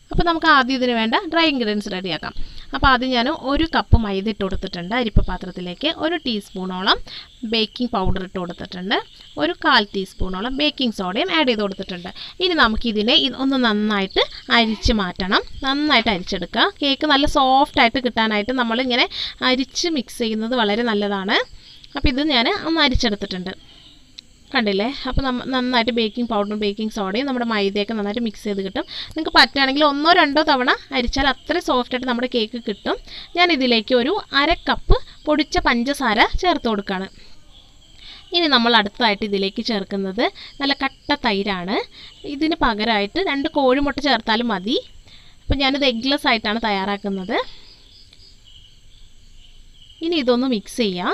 അപ്പോൾ നമുക്ക് ആദ്യം ഇതിന് വേണ്ട ഡ്രൈ ഇൻഗ്രീഡിയൻസ് റെഡിയാക്കാം അപ്പോൾ ആദ്യം ഞാൻ ഒരു കപ്പ് മൈദ ഇട്ട് കൊടുത്തിട്ടുണ്ട് അരിപ്പ പാത്രത്തിലേക്ക് ഒരു ടീസ്പൂണോളം ബേക്കിംഗ് പൗഡർ ഇട്ട് കൊടുത്തിട്ടുണ്ട് ഒരു കാൽ ടീസ്പൂണോളം ബേക്കിംഗ് സോഡയും ആഡ് ചെയ്ത് കൊടുത്തിട്ടുണ്ട് ഇനി നമുക്കിതിനെ ഇത് ഒന്ന് നന്നായിട്ട് അരിച്ച് മാറ്റണം നന്നായിട്ട് അരിച്ചെടുക്കുക കേക്ക് നല്ല സോഫ്റ്റ് ആയിട്ട് കിട്ടാനായിട്ട് നമ്മളിങ്ങനെ അരിച്ച് മിക്സ് ചെയ്യുന്നത് വളരെ നല്ലതാണ് അപ്പോൾ ഇത് ഞാൻ ഒന്ന് അരിച്ചെടുത്തിട്ടുണ്ട് കണ്ടില്ലേ അപ്പോൾ നമ്മ നന്നായിട്ട് ബേക്കിംഗ് പൗഡറും ബേക്കിംഗ് സോഡയും നമ്മുടെ മൈദയൊക്കെ നന്നായിട്ട് മിക്സ് ചെയ്ത് കിട്ടും നിങ്ങൾക്ക് പറ്റുകയാണെങ്കിൽ ഒന്നോ രണ്ടോ തവണ അരിച്ചാൽ അത്ര സോഫ്റ്റായിട്ട് നമ്മുടെ കേക്ക് കിട്ടും ഞാൻ ഇതിലേക്ക് ഒരു അര കപ്പ് പൊടിച്ച പഞ്ചസാര ചേർത്ത് കൊടുക്കുകയാണ് ഇനി നമ്മൾ അടുത്തതായിട്ട് ഇതിലേക്ക് ചേർക്കുന്നത് നല്ല കട്ട തൈരാണ് ഇതിന് പകരമായിട്ട് രണ്ട് കോഴിമുട്ട ചേർത്താലും മതി അപ്പോൾ ഞാനിത് എഗ്ലെസ് ആയിട്ടാണ് തയ്യാറാക്കുന്നത് ഇനി ഇതൊന്ന് മിക്സ് ചെയ്യാം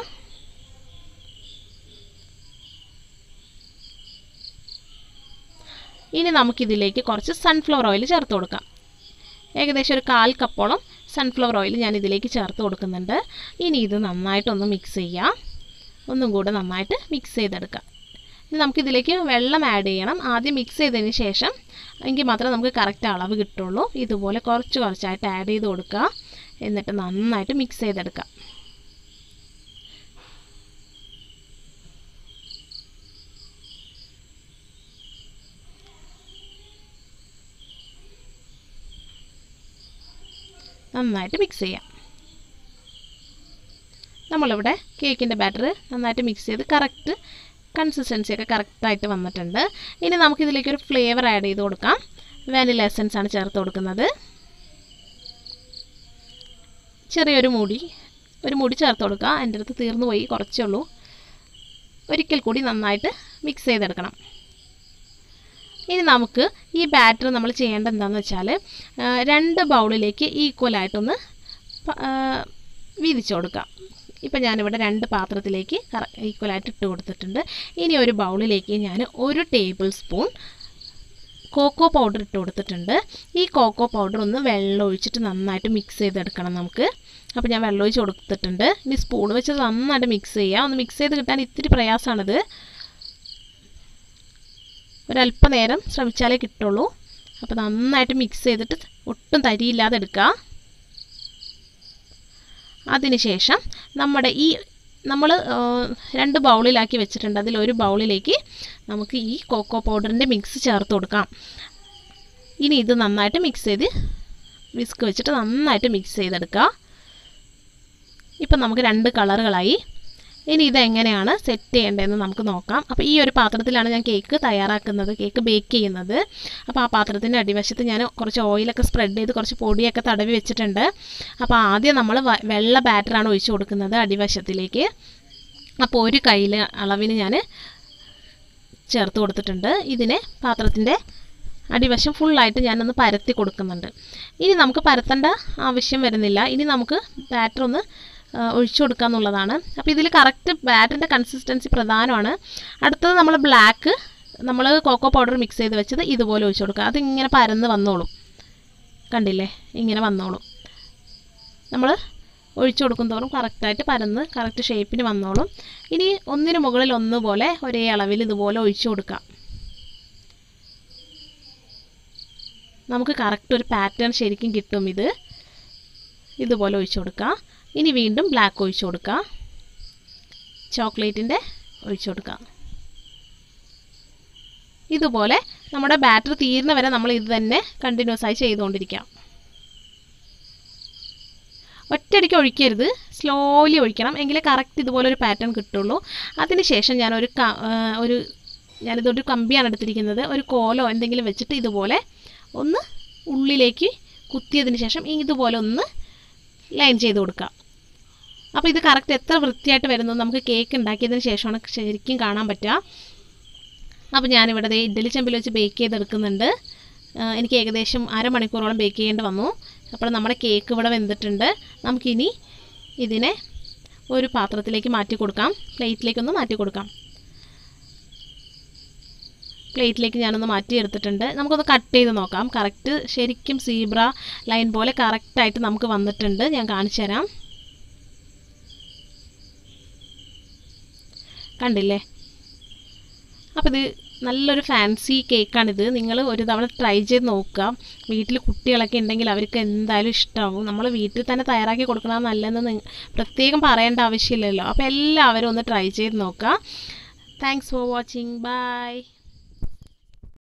ഇനി നമുക്കിതിലേക്ക് കുറച്ച് സൺഫ്ലവർ ഓയിൽ ചേർത്ത് കൊടുക്കാം ഏകദേശം ഒരു കാൽ കപ്പോളം സൺഫ്ലവർ ഓയിൽ ഞാൻ ഇതിലേക്ക് ചേർത്ത് കൊടുക്കുന്നുണ്ട് ഇനി ഇത് നന്നായിട്ടൊന്ന് മിക്സ് ചെയ്യാം ഒന്നും കൂടെ നന്നായിട്ട് മിക്സ് ചെയ്തെടുക്കാം ഇനി നമുക്കിതിലേക്ക് വെള്ളം ആഡ് ചെയ്യണം ആദ്യം മിക്സ് ചെയ്തതിന് ശേഷം എങ്കിൽ മാത്രമേ നമുക്ക് കറക്റ്റ് അളവ് കിട്ടുള്ളൂ ഇതുപോലെ കുറച്ച് കുറച്ചായിട്ട് ആഡ് ചെയ്ത് കൊടുക്കുക എന്നിട്ട് നന്നായിട്ട് മിക്സ് ചെയ്തെടുക്കാം നന്നായിട്ട് മിക്സ് ചെയ്യാം നമ്മളിവിടെ കേക്കിൻ്റെ ബാറ്റർ നന്നായിട്ട് മിക്സ് ചെയ്ത് കറക്റ്റ് കൺസിസ്റ്റൻസി ഒക്കെ കറക്റ്റായിട്ട് വന്നിട്ടുണ്ട് ഇനി നമുക്കിതിലേക്ക് ഒരു ഫ്ലേവർ ആഡ് ചെയ്ത് കൊടുക്കാം വാനില എസൻസ് ആണ് ചേർത്ത് കൊടുക്കുന്നത് ചെറിയൊരു മുടി ഒരു മുടി ചേർത്ത് കൊടുക്കുക എൻ്റെ അടുത്ത് തീർന്നു പോയി കുറച്ചേ ഉള്ളൂ ഒരിക്കൽ കൂടി നന്നായിട്ട് മിക്സ് ചെയ്തെടുക്കണം ഇനി നമുക്ക് ഈ ബാറ്റർ നമ്മൾ ചെയ്യേണ്ടത് എന്താണെന്ന് വെച്ചാൽ രണ്ട് ബൗളിലേക്ക് ഈക്വലായിട്ടൊന്ന് വീതിച്ചു കൊടുക്കാം ഇപ്പം ഞാനിവിടെ രണ്ട് പാത്രത്തിലേക്ക് ഈക്വലായിട്ട് ഇട്ട് കൊടുത്തിട്ടുണ്ട് ഇനി ഒരു ബൗളിലേക്ക് ഞാൻ ഒരു ടേബിൾ സ്പൂൺ കോക്കോ പൗഡർ ഇട്ട് കൊടുത്തിട്ടുണ്ട് ഈ കോക്കോ പൗഡർ ഒന്ന് വെള്ളം ഒഴിച്ചിട്ട് നന്നായിട്ട് മിക്സ് ചെയ്തെടുക്കണം നമുക്ക് അപ്പോൾ ഞാൻ വെള്ളം ഒഴിച്ച് കൊടുത്തിട്ടുണ്ട് ഇനി സ്പൂൺ വെച്ച് നന്നായിട്ട് മിക്സ് ചെയ്യുക ഒന്ന് മിക്സ് ചെയ്ത് കിട്ടാൻ ഇത്തിരി പ്രയാസമാണിത് ഒരല്പനേരം ശ്രമിച്ചാലേ കിട്ടുള്ളൂ അപ്പോൾ നന്നായിട്ട് മിക്സ് ചെയ്തിട്ട് ഒട്ടും തരിയില്ലാതെ എടുക്കുക അതിനുശേഷം നമ്മുടെ ഈ നമ്മൾ രണ്ട് ബൗളിലാക്കി വെച്ചിട്ടുണ്ട് അതിലൊരു ബൗളിലേക്ക് നമുക്ക് ഈ കോക്കോ പൗഡറിൻ്റെ മിക്സ് ചേർത്ത് കൊടുക്കാം ഇനി ഇത് നന്നായിട്ട് മിക്സ് ചെയ്ത് വിസ്ക് വെച്ചിട്ട് നന്നായിട്ട് മിക്സ് ചെയ്തെടുക്കുക ഇപ്പം നമുക്ക് രണ്ട് കളറുകളായി ഇനി ഇതെങ്ങനെയാണ് സെറ്റ് ചെയ്യേണ്ടതെന്ന് നമുക്ക് നോക്കാം അപ്പോൾ ഈ ഒരു പാത്രത്തിലാണ് ഞാൻ കേക്ക് തയ്യാറാക്കുന്നത് കേക്ക് ബേക്ക് ചെയ്യുന്നത് അപ്പോൾ ആ പാത്രത്തിൻ്റെ അടിവശത്ത് ഞാൻ കുറച്ച് ഓയിലൊക്കെ സ്പ്രെഡ് ചെയ്ത് കുറച്ച് പൊടിയൊക്കെ തടവി വെച്ചിട്ടുണ്ട് അപ്പോൾ ആദ്യം നമ്മൾ വെള്ള ബാറ്ററാണ് ഒഴിച്ചു കൊടുക്കുന്നത് അടിവശത്തിലേക്ക് അപ്പോൾ ഒരു കയ്യിൽ അളവിന് ഞാൻ ചേർത്ത് കൊടുത്തിട്ടുണ്ട് ഇതിനെ പാത്രത്തിൻ്റെ അടിവശം ഫുള്ളായിട്ട് ഞാനൊന്ന് പരത്തി കൊടുക്കുന്നുണ്ട് ഇനി നമുക്ക് പരത്തേണ്ട ആവശ്യം വരുന്നില്ല ഇനി നമുക്ക് ബാറ്റർ ഒന്ന് ഒഴിച്ചു കൊടുക്കുക എന്നുള്ളതാണ് അപ്പോൾ ഇതിൽ കറക്റ്റ് ബാറ്ററിൻ്റെ കൺസിസ്റ്റൻസി പ്രധാനമാണ് അടുത്തത് നമ്മൾ ബ്ലാക്ക് നമ്മൾ കോക്കോ പൗഡർ മിക്സ് ചെയ്ത് വെച്ചത് ഇതുപോലെ ഒഴിച്ചു കൊടുക്കുക അതിങ്ങനെ പരന്ന് വന്നോളും കണ്ടില്ലേ ഇങ്ങനെ വന്നോളും നമ്മൾ ഒഴിച്ചു കൊടുക്കും തോറും കറക്റ്റായിട്ട് പരന്ന് കറക്റ്റ് ഷേപ്പിന് വന്നോളും ഇനി ഒന്നിന് മുകളിൽ ഒന്നുപോലെ ഒരേ അളവിൽ ഇതുപോലെ ഒഴിച്ചു കൊടുക്കാം നമുക്ക് കറക്റ്റ് ഒരു പാറ്റേൺ ശരിക്കും കിട്ടും ഇത് ഇതുപോലെ ഒഴിച്ചു കൊടുക്കുക ഇനി വീണ്ടും ബ്ലാക്ക് ഒഴിച്ചു കൊടുക്കുക ചോക്ലേറ്റിൻ്റെ ഒഴിച്ചു കൊടുക്കുക ഇതുപോലെ നമ്മുടെ ബാറ്റർ തീരുന്ന വരെ നമ്മൾ ഇത് തന്നെ കണ്ടിന്യൂസ് ആയി ചെയ്തുകൊണ്ടിരിക്കാം ഒറ്റയടിക്ക് ഒഴിക്കരുത് സ്ലോലി ഒഴിക്കണം എങ്കിലേ കറക്റ്റ് ഇതുപോലെ ഒരു പാറ്റേൺ കിട്ടുള്ളൂ അതിനുശേഷം ഞാൻ ഒരു ഒരു ഞാനിതൊരു കമ്പിയാണ് എടുത്തിരിക്കുന്നത് ഒരു കോലോ എന്തെങ്കിലും വെച്ചിട്ട് ഇതുപോലെ ഒന്ന് ഉള്ളിലേക്ക് കുത്തിയതിന് ശേഷം ഇതുപോലെ ഒന്ന് ലൈൻ ചെയ്ത് കൊടുക്കുക അപ്പോൾ ഇത് കറക്റ്റ് എത്ര വൃത്തിയായിട്ട് വരുന്നത് നമുക്ക് കേക്ക് ഉണ്ടാക്കിയതിന് ശേഷമാണ് ശരിക്കും കാണാൻ പറ്റുക അപ്പോൾ ഞാനിവിടെ ദേ ഇഡ്ഡലി ചെമ്പിൽ വെച്ച് ബേക്ക് ചെയ്തെടുക്കുന്നുണ്ട് എനിക്ക് ഏകദേശം അരമണിക്കൂറോളം ബേക്ക് ചെയ്യേണ്ടി വന്നു അപ്പോൾ നമ്മുടെ കേക്ക് ഇവിടെ വെന്തിട്ടുണ്ട് നമുക്കിനി ഇതിനെ ഒരു പാത്രത്തിലേക്ക് മാറ്റി കൊടുക്കാം പ്ലേറ്റിലേക്കൊന്ന് മാറ്റി കൊടുക്കാം പ്ലേറ്റിലേക്ക് ഞാനൊന്ന് മാറ്റി എടുത്തിട്ടുണ്ട് നമുക്കൊന്ന് കട്ട് ചെയ്ത് നോക്കാം കറക്റ്റ് ശരിക്കും സീബ്ര ലൈൻ പോലെ കറക്റ്റായിട്ട് നമുക്ക് വന്നിട്ടുണ്ട് ഞാൻ കാണിച്ചു തരാം കണ്ടില്ലേ അപ്പോൾ ഇത് നല്ലൊരു ഫാൻസി കേക്കാണിത് നിങ്ങൾ ഒരു തവണ ട്രൈ ചെയ്ത് നോക്കുക വീട്ടിൽ കുട്ടികളൊക്കെ ഉണ്ടെങ്കിൽ അവർക്ക് എന്തായാലും ഇഷ്ടമാകും നമ്മൾ വീട്ടിൽ തന്നെ തയ്യാറാക്കി കൊടുക്കണം നല്ലതെന്ന് നി- പ്രത്യേകം പറയേണ്ട ആവശ്യമില്ലല്ലോ അപ്പോൾ എല്ലാവരും ഒന്ന് ട്രൈ ചെയ്ത് നോക്കുക താങ്ക്സ് ഫോർ വാച്ചിങ് ബൈ